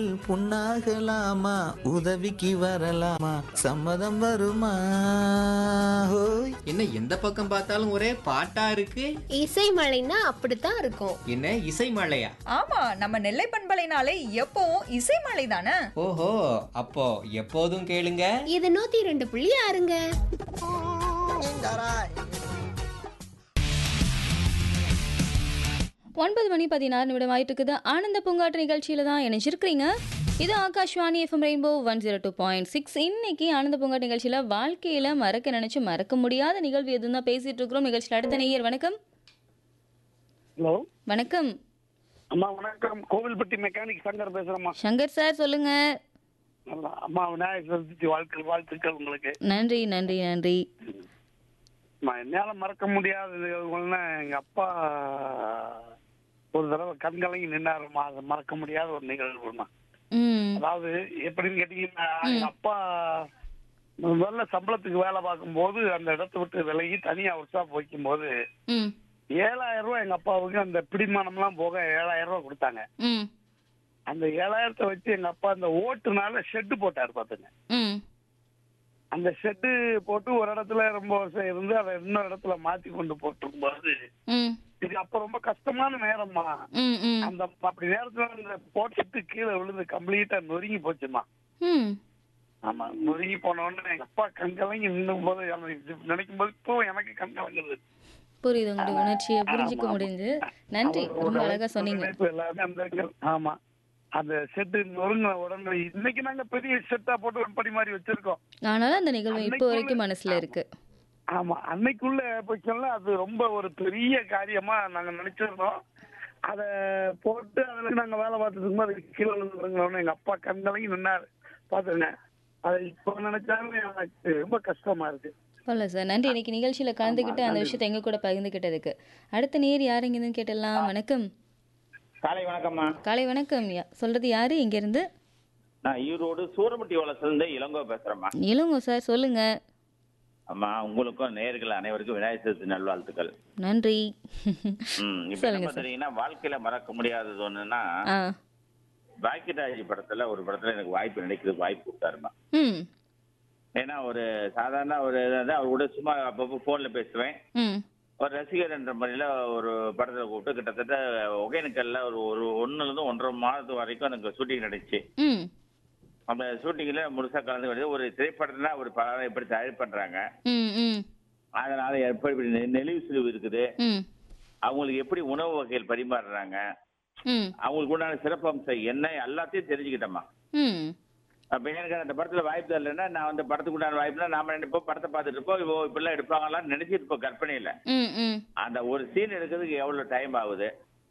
புண்ணாகலாமா உதவிக்கு வரலாமா சம்மதம் வருமா ஹோய் என்ன எந்த பக்கம் பார்த்தாலும் ஒரே பாட்டா இருக்கு இசை மழைன்னா அப்படித்தான் இருக்கும் என்ன இசை மழையா ஆமா நம்ம நெல்லை பண்பலைனாலே எப்பவும் இசை மலை தானே ஓஹோ அப்போ எப்போதும் கேளுங்க இது நூத்தி ரெண்டு புள்ளி ஆறுங்க ஒன்பது மணி பதினாறு நிமிடம் ஆயிட்டு இருக்குது ஆனந்த பூங்காற்று நிகழ்ச்சியில தான் இணைஞ்சிருக்கிறீங்க இது Akashvani FM Rainbow one zero two point six இன்னைக்கு ஆனந்த பூங்காட்டு நிகழ்ச்சியில வாழ்க்கையில மறக்க நினைச்சு மறக்க முடியாத நிகழ்வு எதுவும் தான் பேசிட்டு இருக்கிறோம் நிகழ்ச்சியில் அடுத்த நேயர் வணக்கம் ஹலோ வணக்கம் அம்மா வணக்கம் கோவில்பட்டி மெக்கானிக் சங்கர் பேசுறேம்மா சங்கர் சார் சொல்லுங்க நல்லா அம்மா விநாயகர் சதுர்த்தி வாழ்க்கை வாழ்த்துக்கள் உங்களுக்கு நன்றி நன்றி நன்றி அம்மா என்னால மறக்க முடியாத நிகழ்வுகள்னா எங்க அப்பா ஒரு தடவை கண்கலங்கி நின்னாருமா அதை மறக்க முடியாத ஒரு நிகழ்வுமா ம் அதாவது எப்படின்னு கேட்டீங்கன்னா எங்க அப்பா முதல்ல சம்பளத்துக்கு வேலை பார்க்கும்போது அந்த இடத்த விட்டு விலகி தனியா ஒர்க் ஷாப் வைக்கும்போது ம் ஏழாயிரம் ரூபாய் எங்க அப்பாவுக்கு அந்த பிடிமானம்லாம் போக ஏழாயிரம் ரூபாய் கொடுத்தாங்க ம் அந்த ஏழாயிரத்தை வச்சு எங்க அப்பா அந்த ஓட்டுனால ஷெட்டு போட்டாரு பாத்துங்க ம் அந்த ஷெட்டு போட்டு ஒரு இடத்துல ரொம்ப வருஷம் இருந்து அதை இன்னொரு இடத்துல மாத்தி கொண்டு போட்டிருக்கும்போது ம் இது அப்ப ரொம்ப கஷ்டமான நேரம்மா ம் ம் அந்த அப்படி நேரத்துல அந்த போட்டுட்டு கீழே விழுந்து கம்ப்ளீட்டா நொறுங்கி போச்சுமா ம் ஆமா நொறுங்கி போன உடனே எங்க அப்பா கண்கலங்கி நின்னும் போது எனக்கு நினைக்கும் போது இப்போ எனக்கு கண்கலங்குது புரியுது உங்களுடைய உணர்ச்சியை புரிஞ்சுக்க ஆமா. முடிஞ்சு நன்றி அவர் ரொம்ப ஒரு அழகா சொன்னீங்க நினைப்பு எல்லாமே அந்த இடங்கள். ஆமா அந்த செட்டு நொறுங்கின உடனே இன்னைக்கு நாங்க பெரிய செட்டா போட்டு ஒரு படி மாதிரி வச்சிருக்கோம் ஆனாலும் அந்த நிகழ்வு இப்போ அன்னைக்குள்ள- வரைக்கும் மனசுல இருக்கு ஆமா அன்னைக்குள்ள பட்சம்ல அது ரொம்ப ஒரு பெரிய காரியமா நாங்க நினைச்சிருந்தோம் அத போட்டு அதுல நாங்க வேலை பார்த்துட்டு இருக்கும்போது அது கீழே விழுந்துருங்களோன்னு எங்க அப்பா கண்கலங்கி நின்னாரு பாத்துங்க அதை இப்போ நினைச்சாலும் எனக்கு ரொம்ப கஷ்டமா இருக்கு பரவாயில்ல சார் நன்றி இன்னைக்கு நிகழ்ச்சியில கலந்துக்கிட்டு அந்த விஷயத்தை எங்க கூட பகிர்ந்துக்கிட்டதுக்கு அடுத்த நேர் யார் எங்கேருந்து கேட்டலாம் வணக்கம் காலை வணக்கம்மா காலை வணக்கம் யா- சொல்றது யாரு இங்க இருந்து நான் ஈரோடு சூரமட்டி வளசிலிருந்து இளங்கோ பேசுறேம்மா இளங்கோ சார் சொல்லுங்க அம்மா உங்களுக்கும் நேர்கள் அனைவருக்கும் விநாயகர் சதுர்த்தி நல்வாழ்த்துக்கள் நன்றி ம் இப்ப சொல்லுங்க என்ன சார் தெரியுங்கன்னா வாழ்க்கையில மறக்க முடியாதது ஒண்ணுன்னா ஆ பாக்கியராஜ் படத்துல ஒரு படத்துல எனக்கு வாய்ப்பு நினைக்கிறதுக்கு வாய்ப்பு கொடுத்தாருமா ம் ஏன்னா ஒரு சாதாரண ஒரு இதாவது அவர் கூட சும்மா அப்பப்போ போன்ல பேசுவேன் ம் ஒரு ரசிகர் என்ற முறையில ஒரு படத்துல கூப்பிட்டு கிட்டத்தட்ட ஒகேனக்கல்ல ஒரு ஒரு ஒண்ணுல இருந்து ஒன்றரை மாதத்து வரைக்கும் எனக்கு ஷூட்டிங் நடந்துச்சு ம் அந்த ஷூட்டிங்ல முழுசா கலந்து ஒரு திரைப்படத்துல ஒரு படம் எப்படி தயார் பண்றாங்க ம் ம் அதனால எப்படி இப்படி நெ- நெளிவு சுழிவு இருக்குது ம் அவங்களுக்கு எப்படி உணவு வகைகள் பரிமாறுறாங்க ம் அவங்களுக்கு உண்டான சிறப்பம்சம் என்ன எல்லாத்தையும் தெரிஞ்சுக்கிட்டோமா ம் அப்ப எனக்கு அந்த படத்துல வாய்ப்பு இல்லைன்னா நான் அந்த படத்துக்கு உண்டான வாய்ப்புனா நாம நினைப்போம் படத்தை பார்த்துட்டு இருப்போம் இவ்வளோ இப்படிலாம் எடுப்பாங்களான்னு நினைச்சிட்டு இருப்போம் கற்பனையில ம் ம் அந்த ஒரு சீன் எடுக்கிறதுக்கு எவ்வளவு டைம் ஆகுது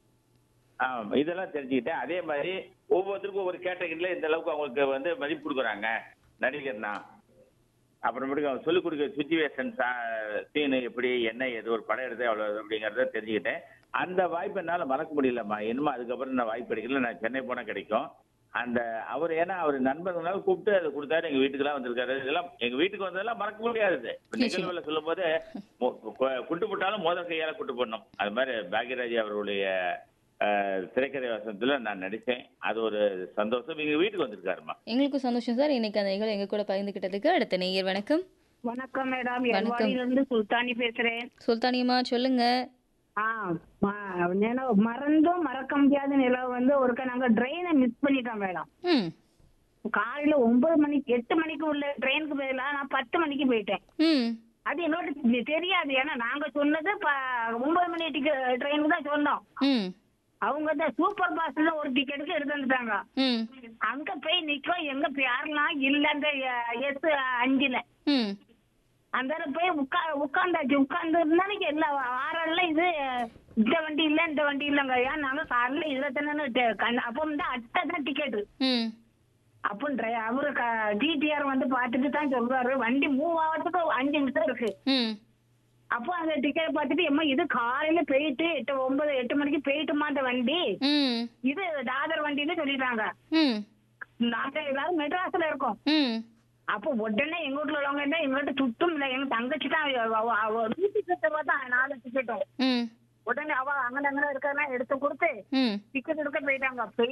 ஆம், இதெல்லாம் தெரிஞ்சுக்கிட்டேன் அதே மாதிரி ஒவ்வொருத்தருக்கும் ஒவ்வொரு கேட்டகரியில இந்த அளவுக்கு அவங்களுக்கு வந்து மதிப்பு கொடுக்குறாங்க நடிகர்னா அப்புறமேட்டுக்கு அவங்க சொல்லிக் கொடுக்குற சுச்சுவேஷன் சீனு எப்படி என்ன ஏது ஒரு படம் எடுத்து அவ்வளோ அப்படிங்கிறத தெரிஞ்சுக்கிட்டேன் அந்த வாய்ப்பு என்னால் மறக்க முடியலம்மா என்னமோ அதுக்கப்புறம் நான் வாய்ப்பு கிடைக்கல நான் சென்னை போனால் கிடைக்கும் அந்த அவர் ஏன்னா அவர் நண்பர்களால் கூப்பிட்டு அதை கொடுத்தாரு எங்க வீட்டுக்கெல்லாம் வந்திருக்காரு இதெல்லாம் எங்க வீட்டுக்கு வந்ததெல்லாம் மறக்க முடியாது இப்ப நிகழ்வுல சொல்லும் போது குட்டு போட்டாலும் மோதல் கையால குட்டு போடணும் அது மாதிரி பாக்யராஜ் அவருடைய அஹ், திரைக்கதை வசனத்துல நான் நடிச்சேன் அது ஒரு சந்தோஷம் எங்க வீட்டுக்கு வந்திருக்காருமா எங்களுக்கும் சந்தோஷம் சார் இன்னைக்கு அந்த நிகழ்வு எங்க கூட பகிர்ந்துக்கிட்டதுக்கு அடுத்த நேயர் வணக்கம் வணக்கம் மேடம் வணக்கம். எல்வாடியில இருந்து சுல்தானி பேசுறேன் சுல்தானியம்மா சொல்லுங்க ஆ ம- நினைவு மறந்தும் மறக்க முடியாத நிலவு வந்து ஒருக்க நாங்க ட்ரெயினை மிஸ் பண்ணிட்டோம் மேடம் ம் காலையில ஒன்பது மணிக்கு எட்டு மணிக்கு உள்ள ட்ரெயினுக்கு போயிடல நான் பத்து மணிக்கு போயிட்டேன் ம் அது எங்களுக்கு தெரியாது ஏன்னா நாங்க சொன்னது ப- ஒன்பது மணி டிக்கெட் ட்ரெயினுக்கு தான் சொன்னோம் ம் அவங்க தான் சூப்பர் பாஸ்ல ஒரு டிக்கெட்டுக்கு எடுத்து வந்துட்டாங்க ம் அங்க போய் நிக்கோம் எங்க யாரெல்லாம் இல்ல அந்த எஸ் அஞ்சுல ம் அந்த இடத்துல போய் உட்கா உட்காந்தாச்சு உட்கார்ந்து இருந்தாலும் எல்லா வாரெல்லாம் இது இந்த வண்டி இல்ல இந்த வண்டி இல்லைங்க ஏன் நாங்க காலைல இதுல தானே அப்போ வந்து அட்டை தான் டிக்கெட்டு ம் அப்போ டிரை- அவரு டிடிஆர் வந்து பார்த்துட்டு தான் சொல்றாரு வண்டி மூவ் ஆகிறதுக்கு அஞ்சு நிமிஷம் இருக்கு ம் அப்போ அந்த டிக்கெட் பார்த்துட்டு எம்மா இது காலையில போயிட்டு எட்டு ஒன்பது எட்டு மணிக்கு போயிட்டுமா அந்த வண்டி ம் இது தாதர் வண்டின்னு சொல்லிட்டாங்க ம் நாங்க எல்லாரும் மெட்ராஸ்ல இருக்கோம் ம் அப்போ உடனே எங்க வீட்டுல உள்ளவங்க என்ன எங்கள்கிட்ட சுத்தம் இல்லை எங்க தங்கச்சி தான் அவ- அவ நூத்தி டிக்கெட் பார்த்தா நாலு டிக்கெட்டும் ம் உடனே அவ அங்க அங்கே இருக்கிறதெல்லாம் எடுத்து கொடுத்து ம் டிக்கெட் எடுக்க போயிட்டாங்க போய்